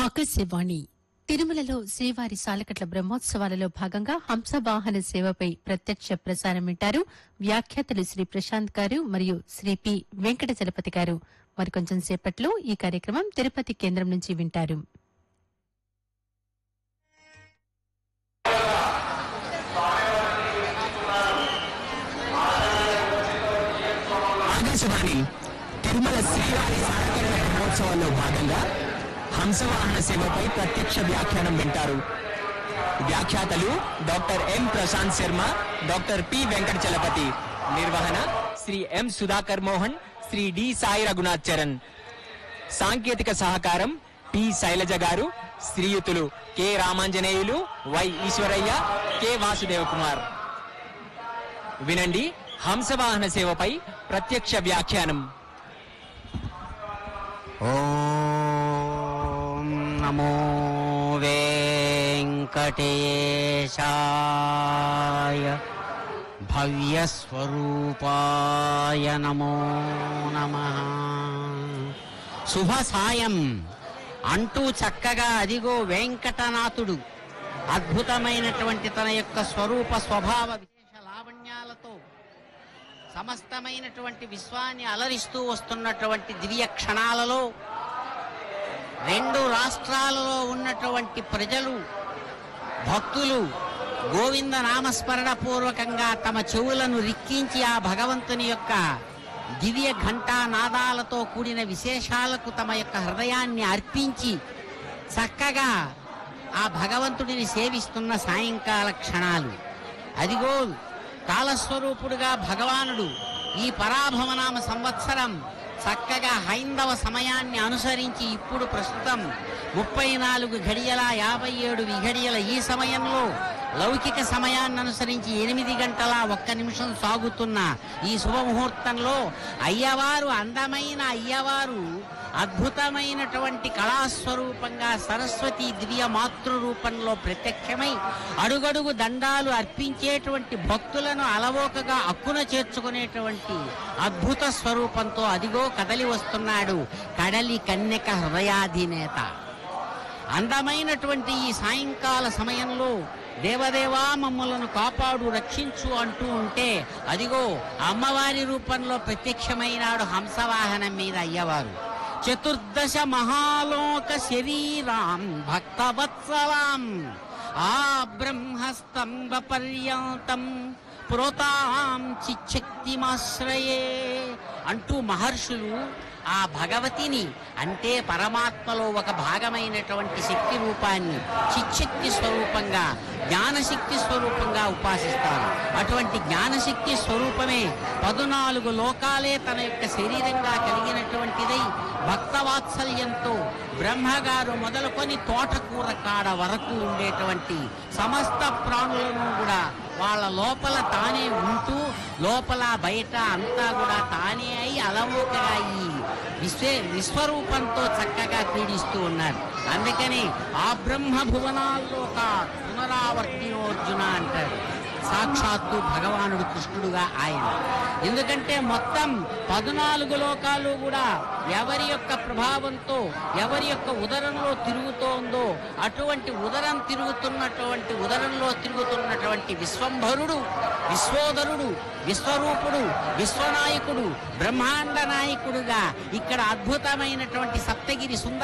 ఆకాశవాణి తిరుమలలో శ్రీవారి సాలకట్ల బ్రహ్మోత్సవాలలో భాగంగా హంసవాహన సేవపై ప్రత్యక్ష ప్రసారం వింటారు వ్యాఖ్యాతలు శ్రీ ప్రశాంత్ గారు మరియు శ్రీ పి వెంకట చలపతి గారు మరికొంచెం సేపట్లో ఈ కార్యక్రమం తిరుపతి కేంద్రం నుంచి వింటారు ఆకాశవాణి తిరుమల శ్రీవారి సారకరణ బ్రహ్మోత్సవాల్లో భాగంగా హంసవాహన సేవపై ప్రత్యక్ష వ్యాఖ్యానం వింటారు వ్యాఖ్యాతలు doctor M Prashanth Sharma doctor P Venkata Chalapathi నిర్వహణ శ్రీ ఎం సుధాకర్ మోహన్ శ్రీ డి సాయి రఘునాథ్ చరణ్ సాంకేతిక సహకారం పి శైలజ గారు శ్రీయుతులు K Ramanjaneyulu Y Eswaraiah K Vasudeva Kumar వినండి హంసవాహన సేవపై ప్రత్యక్ష వ్యాఖ్యానం ఓం నమో వెంకటేశాయ భవ్యస్వరూపాయ నమో నమ శుభ సాయం అంటూ చక్కగా అదిగో వెంకటనాథుడు అద్భుతమైనటువంటి తన యొక్క స్వరూప స్వభావ విశేష లావణ్యాలతో సమస్తమైనటువంటి విశ్వాన్ని అలరిస్తూ వస్తున్నటువంటి దివ్య క్షణాలలో రెండు రాష్ట్రాలలో ఉన్నటువంటి ప్రజలు భక్తులు గోవింద నామస్మరణ పూర్వకంగా తమ చెవులను రిక్కించి ఆ భగవంతుని యొక్క దివ్య ఘంటా నాదాలతో కూడిన విశేషాలకు తమ యొక్క హృదయాన్ని అర్పించి చక్కగా ఆ భగవంతుడిని సేవిస్తున్న సాయంకాల క్షణాలు అదిగో కాలస్వరూపుడుగా భగవానుడు ఈ పరాభవనామ సంవత్సరం చక్కగా హైందవ సమయాన్ని అనుసరించి ఇప్పుడు ప్రస్తుతం ముప్పై నాలుగు గడియల యాభై ఏడు విఘడియల ఈ సమయంలో లౌకిక సమయాన్ని అనుసరించి ఎనిమిది గంటల ఒక్క నిమిషం సాగుతున్న ఈ శుభముహూర్తంలో అయ్యవారు అందమైన అయ్యవారు అద్భుతమైనటువంటి కళాస్వరూపంగా సరస్వతి దివ్య మాతృ రూపంలో ప్రత్యక్షమై అడుగడుగు దండాలు అర్పించేటువంటి భక్తులను అలవోకగా అక్కున చేర్చుకునేటువంటి అద్భుత స్వరూపంతో అదిగో కదలి వస్తున్నాడు కడలి కన్యక హృదయాధినేత అందమైనటువంటి ఈ సాయంకాల సమయంలో దేవదేవా మమ్మలను కాపాడు రక్షించు అంటూ ఉంటే అదిగో అమ్మవారి రూపంలో ప్రత్యక్షమైనాడు హంసవాహనం మీద అయ్యవారు చతుర్దశ మహాలోక శరీరాం భక్తవత్సలాం ఆ బ్రహ్మస్తంభ పర్యంతం పురోతాం చిచ్చక్తిమాశ్రయే అంటూ మహర్షులు ఆ భగవతిని అంటే పరమాత్మలో ఒక భాగమైనటువంటి శక్తి రూపాన్ని చిచ్చక్తి స్వరూపంగా జ్ఞానశక్తి స్వరూపంగా ఉపాసిస్తారు అటువంటి జ్ఞానశక్తి స్వరూపమే పదునాలుగు లోకాలే తన యొక్క శరీరంగా కలిగినటువంటిదై భక్తవాత్సల్యంతో బ్రహ్మగారు మొదలుకొని తోటకూర కాడ వరకు ఉండేటువంటి సమస్త ప్రాణులను కూడా వాళ్ళ లోపల తానే ఉంటూ లోపల బయట అంతా కూడా తానే అయి అలవోకగా ఈ విశ్వ విశ్వరూపంతో చక్కగా క్రీడిస్తూ ఉన్నారు అందుకని ఆ బ్రహ్మ భువనాల్లో ఒక పునరావర్తినోర్జున అంటారు సాక్షాత్తు భగవానుడు కృష్ణుడుగా ఆయన ఎందుకంటే మొత్తం పద్నాలుగు లోకాలు కూడా ఎవరి యొక్క ప్రభావంతో ఎవరి యొక్క ఉదరంలో తిరుగుతోందో అటువంటి ఉదరం తిరుగుతున్నటువంటి ఉదరంలో తిరుగుతున్నటువంటి విశ్వంభరుడు విశ్వోదరుడు విశ్వరూపుడు విశ్వనాయకుడు బ్రహ్మాండ నాయకుడుగా ఇక్కడ అద్భుతమైనటువంటి సప్తగిరి సుందర